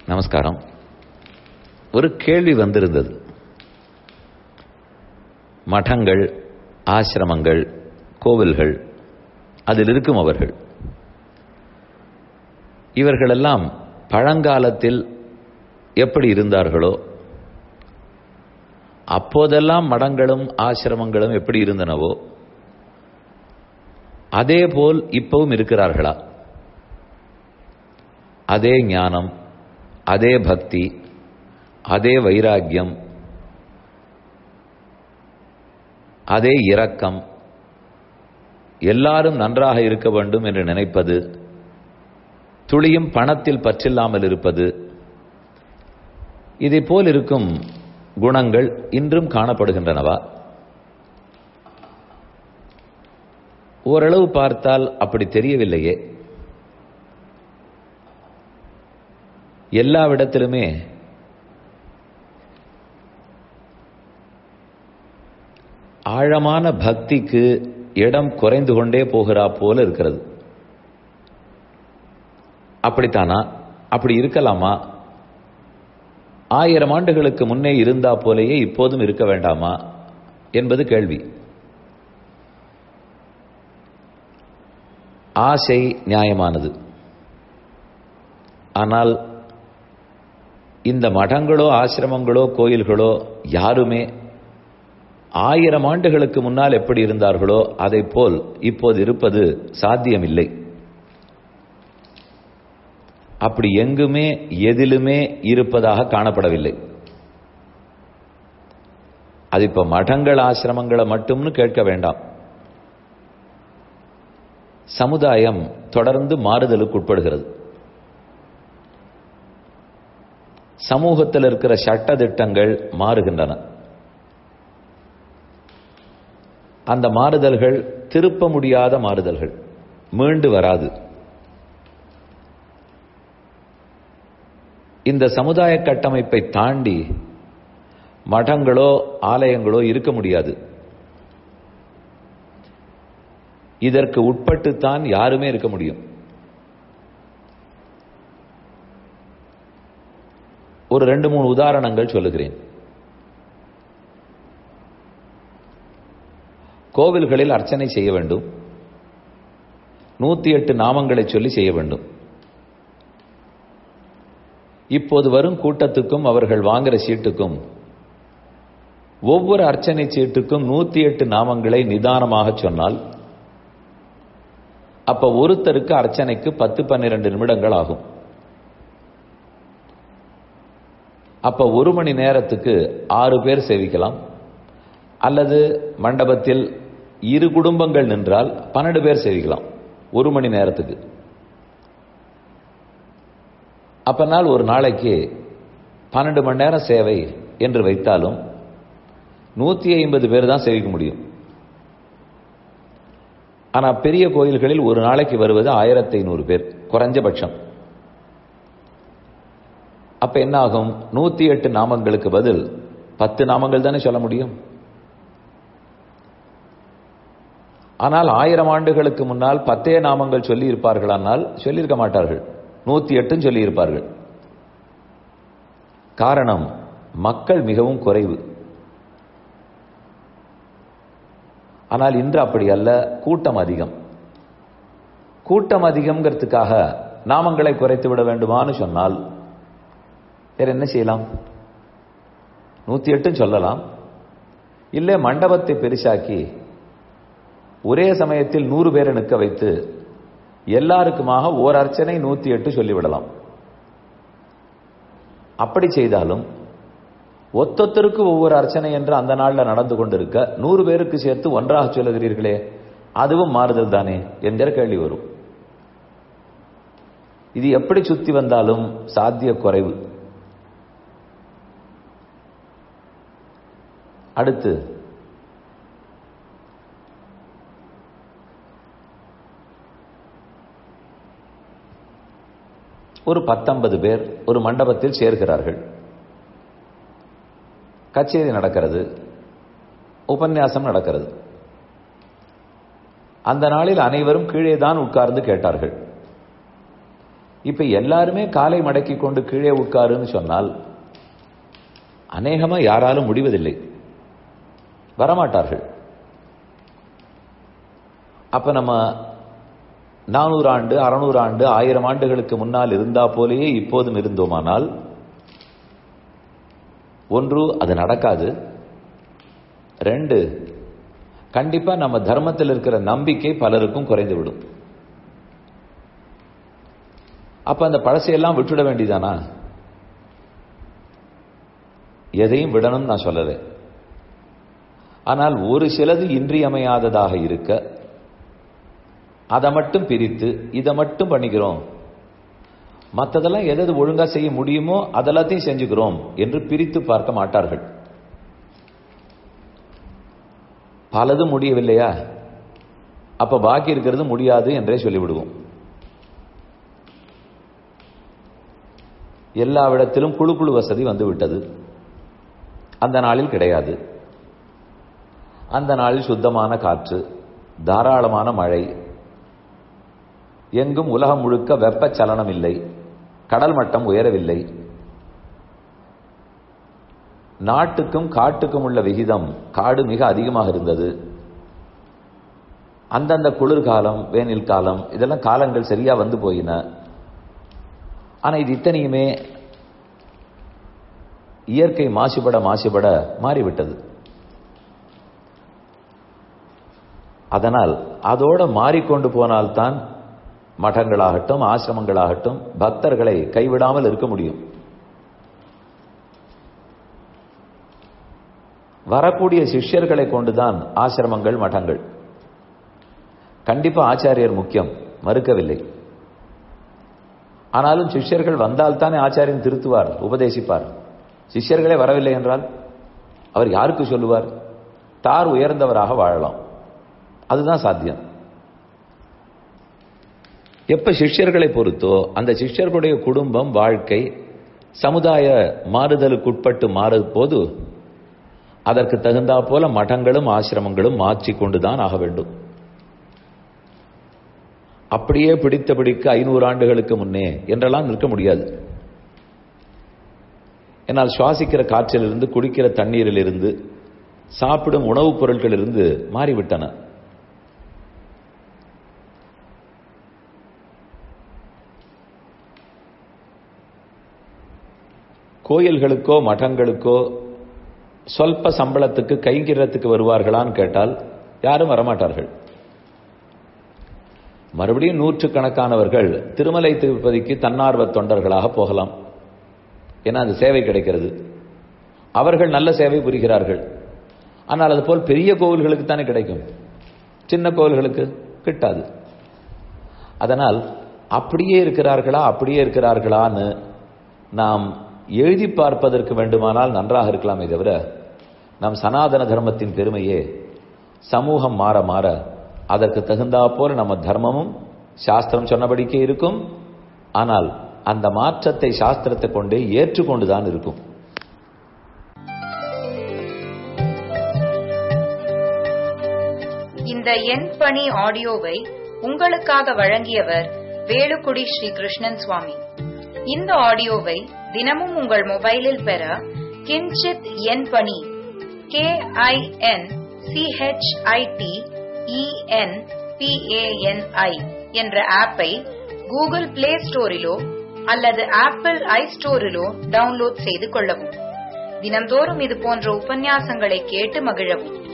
நமஸ்காரம் ஒரு கேள்வி வந்திருந்தது மடங்கள் ஆசிரமங்கள் கோவில்கள் அதில் இருக்கும் அவர்கள் இவர்களெல்லாம் பழங்காலத்தில் எப்படி இருந்தார்களோ அப்போதெல்லாம் மடங்களும் ஆசிரமங்களும் எப்படி இருந்தனவோ அதேபோல் இப்பவும் இருக்கிறார்களா அதே ஞானம் அதே பக்தி அதே வைராக்கியம் அதே இரக்கம் எல்லாரும் நன்றாக இருக்க வேண்டும் என்று நினைப்பது துளியும் பணத்தில் பற்றில்லாமல் இருப்பது இதை போல் இருக்கும் குணங்கள் இன்றும் காணப்படுகின்றனவா ஓரளவு பார்த்தால் அப்படி தெரியவில்லையே எல்லாவிடத்திலுமே ஆழமான பக்திக்கு இடம் குறைந்து கொண்டே போகிறா போல இருக்கிறது அப்படித்தானா அப்படி இருக்கலாமா ஆயிரம் ஆண்டுகளுக்கு முன்னே இருந்தா போலேயே இப்போதும் இருக்க வேண்டாமா என்பது கேள்வி ஆசை நியாயமானது ஆனால் இந்த மடங்களோ ஆசிரமங்களோ கோயில்களோ யாருமே ஆயிரம் ஆண்டுகளுக்கு முன்னால் எப்படி இருந்தார்களோ அதை போல் இப்போது இருப்பது சாத்தியமில்லை அப்படி எங்குமே எதிலுமே இருப்பதாக காணப்படவில்லை அது இப்ப மடங்கள் ஆசிரமங்களை மட்டும்னு கேட்க வேண்டாம் சமுதாயம் தொடர்ந்து மாறுதலுக்கு உட்படுகிறது சமூகத்தில் இருக்கிற சட்ட திட்டங்கள் மாறுகின்றன அந்த மாறுதல்கள் திருப்ப முடியாத மாறுதல்கள் மீண்டு வராது இந்த சமுதாய கட்டமைப்பை தாண்டி மடங்களோ ஆலயங்களோ இருக்க முடியாது இதற்கு உட்பட்டுத்தான் யாருமே இருக்க முடியும் ஒரு ரெண்டு மூணு உதாரணங்கள் சொல்லுகிறேன் கோவில்களில் அர்ச்சனை செய்ய வேண்டும் நூத்தி எட்டு நாமங்களை சொல்லி செய்ய வேண்டும் இப்போது வரும் கூட்டத்துக்கும் அவர்கள் வாங்குற சீட்டுக்கும் ஒவ்வொரு அர்ச்சனை சீட்டுக்கும் நூத்தி எட்டு நாமங்களை நிதானமாக சொன்னால் அப்ப ஒருத்தருக்கு அர்ச்சனைக்கு பத்து பன்னிரண்டு நிமிடங்கள் ஆகும் அப்ப ஒரு மணி நேரத்துக்கு ஆறு பேர் சேவிக்கலாம் அல்லது மண்டபத்தில் இரு குடும்பங்கள் நின்றால் பன்னெண்டு பேர் சேவிக்கலாம் ஒரு மணி நேரத்துக்கு அப்பனால் ஒரு நாளைக்கு பன்னெண்டு மணி நேரம் சேவை என்று வைத்தாலும் நூத்தி ஐம்பது பேர் தான் சேவிக்க முடியும் ஆனா பெரிய கோயில்களில் ஒரு நாளைக்கு வருவது ஆயிரத்தி ஐநூறு பேர் குறைஞ்சபட்சம் அப்ப என்ன ஆகும் நூத்தி எட்டு நாமங்களுக்கு பதில் பத்து நாமங்கள் தானே சொல்ல முடியும் ஆனால் ஆயிரம் ஆண்டுகளுக்கு முன்னால் பத்தே நாமங்கள் சொல்லி இருப்பார்களானால் சொல்லியிருக்க மாட்டார்கள் நூத்தி எட்டும் சொல்லி இருப்பார்கள் காரணம் மக்கள் மிகவும் குறைவு ஆனால் இன்று அப்படி அல்ல கூட்டம் அதிகம் கூட்டம் அதிகம்ங்கிறதுக்காக நாமங்களை குறைத்து விட வேண்டுமான்னு சொன்னால் வேற என்ன செய்யலாம் நூத்தி எட்டும் சொல்லலாம் இல்லை மண்டபத்தை பெருசாக்கி ஒரே சமயத்தில் நூறு பேரை நிற்க வைத்து எல்லாருக்குமாக ஓர் அர்ச்சனை நூத்தி எட்டு சொல்லிவிடலாம் அப்படி செய்தாலும் ஒத்தொத்தருக்கு ஒவ்வொரு அர்ச்சனை என்று அந்த நாளில் நடந்து கொண்டிருக்க நூறு பேருக்கு சேர்த்து ஒன்றாக சொல்லுகிறீர்களே அதுவும் மாறுதல் தானே என்கிற கேள்வி வரும் இது எப்படி சுத்தி வந்தாலும் சாத்திய குறைவு அடுத்து ஒரு பத்தொன்பது பேர் ஒரு மண்டபத்தில் சேர்கிறார்கள் கச்சேரி நடக்கிறது உபன்யாசம் நடக்கிறது அந்த நாளில் அனைவரும் கீழே தான் உட்கார்ந்து கேட்டார்கள் இப்ப எல்லாருமே காலை மடக்கி கொண்டு கீழே உட்காருன்னு சொன்னால் அநேகமா யாராலும் முடிவதில்லை வரமாட்டார்கள் அப்ப நம்ம நானூறு ஆண்டு அறுநூறு ஆண்டு ஆயிரம் ஆண்டுகளுக்கு முன்னால் இருந்தா போலேயே இப்போதும் இருந்தோமானால் ஒன்று அது நடக்காது ரெண்டு கண்டிப்பா நம்ம தர்மத்தில் இருக்கிற நம்பிக்கை பலருக்கும் குறைந்து விடும் அப்ப அந்த பழசையெல்லாம் விட்டுட வேண்டியதானா எதையும் விடணும் நான் சொல்லலை ஆனால் ஒரு சிலது இன்றியமையாததாக இருக்க அதை மட்டும் பிரித்து இதை மட்டும் பண்ணிக்கிறோம் மற்றதெல்லாம் எதாவது ஒழுங்கா செய்ய முடியுமோ அதெல்லாத்தையும் செஞ்சுக்கிறோம் என்று பிரித்து பார்க்க மாட்டார்கள் பலதும் முடியவில்லையா அப்ப பாக்கி இருக்கிறது முடியாது என்றே சொல்லிவிடுவோம் எல்லாவிடத்திலும் குழு குழு வசதி வந்து விட்டது அந்த நாளில் கிடையாது அந்த நாளில் சுத்தமான காற்று தாராளமான மழை எங்கும் உலகம் முழுக்க வெப்பச்சலனம் இல்லை கடல் மட்டம் உயரவில்லை நாட்டுக்கும் காட்டுக்கும் உள்ள விகிதம் காடு மிக அதிகமாக இருந்தது அந்தந்த குளிர்காலம் வேனில் காலம் இதெல்லாம் காலங்கள் சரியா வந்து போயின ஆனா இது இத்தனையுமே இயற்கை மாசுபட மாசுபட மாறிவிட்டது அதனால் அதோட மாறிக்கொண்டு போனால்தான் மഠங்களாகட்டும் ஆசிரமங்களாகட்டும் பக்தர்களை கைவிடாமல் இருக்க முடியும் வரக்கூடிய சிஷ்யர்களை கொண்டுதான் ஆசிரமங்கள் மഠங்கள் கண்டிப்பா ஆச்சாரியர் முக்கியம் மறுக்கவில்லை ஆனாலும் சிஷ்யர்கள் வந்தால் தானே ஆச்சாரியன் திருத்துவார் உபதேசிப்பார் சிஷ்யர்களே வரவில்லை என்றால் அவர் யாருக்கு சொல்லுவார் தார் உயர்ந்தவராக வாழலாம் அதுதான் சாத்தியம் எப்ப சிஷ்யர்களை பொறுத்தோ அந்த சிஷ்யர்களுடைய குடும்பம் வாழ்க்கை சமுதாய மாறுதலுக்குட்பட்டு மாறும் போது அதற்கு தகுந்தா போல மഠங்களும் ஆசிரமங்களும் மாற்றிக் கொண்டுதான் ஆக வேண்டும் அப்படியே பிடித்தபடிக்கு ஐநூறு ஆண்டுகளுக்கு முன்னே என்றெல்லாம் நிற்க முடியாது என்னால் சுவாசிக்கிற காற்றிலிருந்து குடிக்கிற தண்ணீரிலிருந்து சாப்பிடும் உணவுப் பொருட்களிலிருந்து மாறிவிட்டன கோயில்களுக்கோ மഠங்களுக்கோ சொல்ப சம்பளத்துக்கு கைங்கிறதுக்கு வருவார்களான்னு கேட்டால் யாரும் வரமாட்டார்கள் மறுபடியும் நூற்றுக்கணக்கானவர்கள் திருமலை திருப்பதிக்கு தன்னார்வ தொண்டர்களாக போகலாம் ஏன்னா அந்த சேவை கிடைக்கிறது அவர்கள் நல்ல சேவை புரிகிறார்கள் ஆனால் அது போல் பெரிய கோவில்களுக்கு தானே கிடைக்கும் சின்ன கோவில்களுக்கு கிட்டாது அதனால் அப்படியே இருக்கிறார்களா அப்படியே இருக்கிறார்களான்னு நாம் எழுதி பார்ப்பதற்கு வேண்டுமானால் நன்றாக இருக்கலாமே தவிர நம் சனாதன தர்மத்தின் பெருமையே சமூகம் மாற மாற அதற்கு தகுந்தா போல நம்ம தர்மமும் சாஸ்திரம் சொன்னபடிக்கே இருக்கும் ஆனால் அந்த மாற்றத்தை சாஸ்திரத்தை கொண்டே ஏற்றுக்கொண்டுதான் இருக்கும் இந்த எண் பணி ஆடியோவை உங்களுக்காக வழங்கியவர் வேலுக்குடி ஸ்ரீ கிருஷ்ணன் சுவாமி இந்த ஆடியோவை தினமும் உங்கள் மொபைலில் பெற கிஞ்சித் எண் பணி கே ஐ என் சிஹெச்ஐடி இஎன் பிஏஎன்ஐ என்ற ஆப்பை கூகுள் பிளே ஸ்டோரிலோ அல்லது ஆப்பிள் ஐ ஸ்டோரிலோ டவுன்லோட் செய்து கொள்ளவும் தினம்தோறும் இது போன்ற உபன்யாசங்களை கேட்டு மகிழவும்